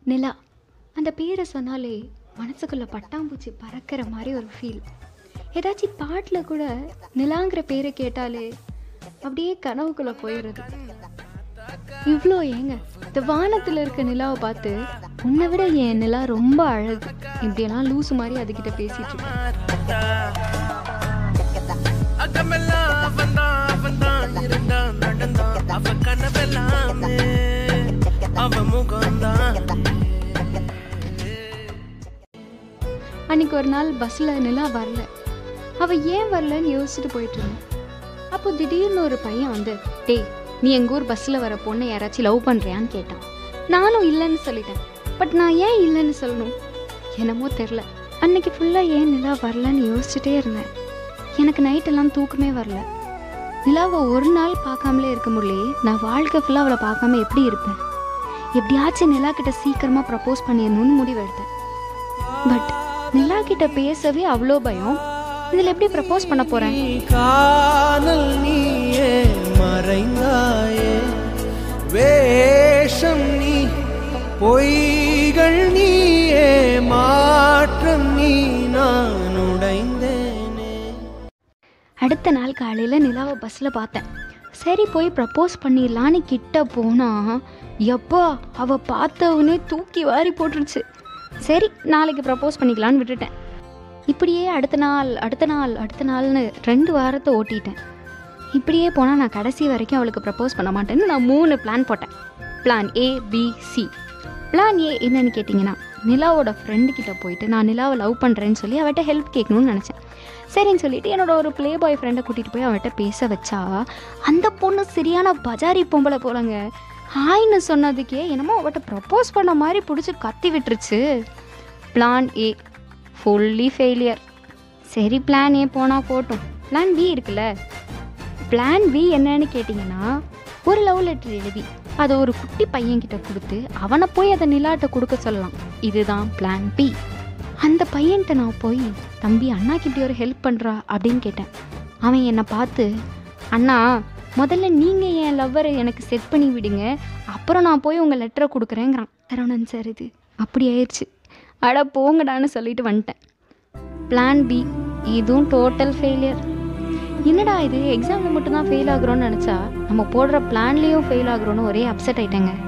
நிலா அந்த பேரை சொன்னாலே மனசுக்குள்ளே பட்டாம்பூச்சி பறக்கிற மாதிரி ஒரு ஃபீல் ஏதாச்சும் பாட்டில் கூட நிலாங்கிற பேரை கேட்டாலே அப்படியே கனவுக்குள்ளே போயிடுது இவ்வளோ ஏங்க இந்த வானத்தில் இருக்க நிலாவை பார்த்து உன்னை விட என் நிலா ரொம்ப அழகு இப்படியெல்லாம் லூசு மாதிரி அதுக்கிட்ட பேசிட்டு இருக்கேன் அகமெல்லாம் அவன்தான் அவன்தான் இருந்தான் நடந்தான் அவ கனவெல்லாமே அவ முகம்தான் அன்னைக்கு ஒரு நாள் பஸ்ஸில் நிலா வரல அவள் ஏன் வரலன்னு யோசிச்சுட்டு போயிட்டு இருந்தேன் அப்போ திடீர்னு ஒரு பையன் வந்து டேய் நீ எங்கள் ஊர் பஸ்ஸில் வர பொண்ணை யாராச்சும் லவ் பண்ணுறியான்னு கேட்டான் நானும் இல்லைன்னு சொல்லிட்டேன் பட் நான் ஏன் இல்லைன்னு சொல்லணும் என்னமோ தெரில அன்னைக்கு ஃபுல்லாக ஏன் நிலா வரலன்னு யோசிச்சுட்டே இருந்தேன் எனக்கு நைட்டெல்லாம் தூக்கமே வரல நிலாவை ஒரு நாள் பார்க்காமலே இருக்க முடியலையே நான் வாழ்க்கை ஃபுல்லாக அவளை பார்க்காம எப்படி இருப்பேன் எப்படியாச்சும் நிலா கிட்ட சீக்கிரமாக ப்ரப்போஸ் பண்ணிடணும்னு முடிவெடுத்தேன் பட் நிலா கிட்ட பேசவே அவ்வளோ பயம் இதில் எப்படி ப்ரப்போஸ் பண்ண போகிறேன் நீ காணல் நீயே மறைந்தாயே வேஷம் நீ பொய்கள் நீயே மாற்றம் நீ நான் உடைந்தேனே அடுத்த நாள் காலையில் நிலாவை பஸ்ஸில் பார்த்தேன் சரி போய் ப்ரப்போஸ் பண்ணிடலான்னு கிட்ட போனா எப்பா அவள் பார்த்தவனே தூக்கி வாரி போட்டுருச்சு சரி நாளைக்கு ப்ரப்போஸ் பண்ணிக்கலான்னு விட்டுட்டேன் இப்படியே அடுத்த நாள் அடுத்த நாள் அடுத்த நாள்னு ரெண்டு வாரத்தை ஓட்டிட்டேன் இப்படியே போனால் நான் கடைசி வரைக்கும் அவளுக்கு ப்ரப்போஸ் பண்ண மாட்டேன்னு நான் மூணு பிளான் போட்டேன் plan A B C plan A என்னன்னு கேட்டிங்கன்னா நிலாவோட ஃப்ரெண்டு கிட்ட போயிட்டு நான் நிலாவை லவ் பண்ணுறேன்னு சொல்லி அவட்ட ஹெல்ப் கேட்கணும்னு நினச்சேன் சரின்னு சொல்லிட்டு என்னோட ஒரு ப்ளே பாய் ஃப்ரெண்டை கூட்டிகிட்டு போய் அவட்ட பேச வச்சா அந்த பொண்ணு சரியான பஜாரி பொம்பளை போலங்க ஹாய்னு சொன்னதுக்கே என்னமோ அவட்ட ப்ரப்போஸ் பண்ண மாதிரி பிடிச்சி கத்தி விட்டுருச்சு பிளான் ஏ ஃபுல்லி ஃபெயிலியர் சரி பிளான் ஏ போனால் போட்டும் பிளான் பி இருக்குல்ல பிளான் பி என்னன்னு கேட்டிங்கன்னா ஒரு லவ் லெட்டர் எழுதி அதை ஒரு குட்டி பையன்கிட்ட கொடுத்து அவனை போய் அதை நிலாட்ட கொடுக்க சொல்லலாம் இதுதான் பிளான் பி அந்த பையன்கிட்ட நான் போய் தம்பி அண்ணாக்கு இப்படி ஒரு ஹெல்ப் பண்ணுறா அப்படின்னு கேட்டேன் அவன் என்னை பார்த்து அண்ணா முதல்ல நீங்கள் என் லவ்வரை எனக்கு செட் பண்ணி விடுங்க அப்புறம் நான் போய் உங்கள் லெட்டரை கொடுக்குறேங்கிறான் சரவணன் சார் இது அப்படி ஆயிடுச்சு அட போங்கடான்னு சொல்லிட்டு வந்துட்டேன் பிளான் பி இதுவும் டோட்டல் ஃபெயிலியர் என்னடா இது எக்ஸாமில் மட்டும்தான் ஃபெயில் ஆகுறோன்னு நினச்சா நம்ம போடுற பிளான்லேயும் ஃபெயில் ஆகுறோன்னு ஒரே அப்செட் ஆயிட்டேங்க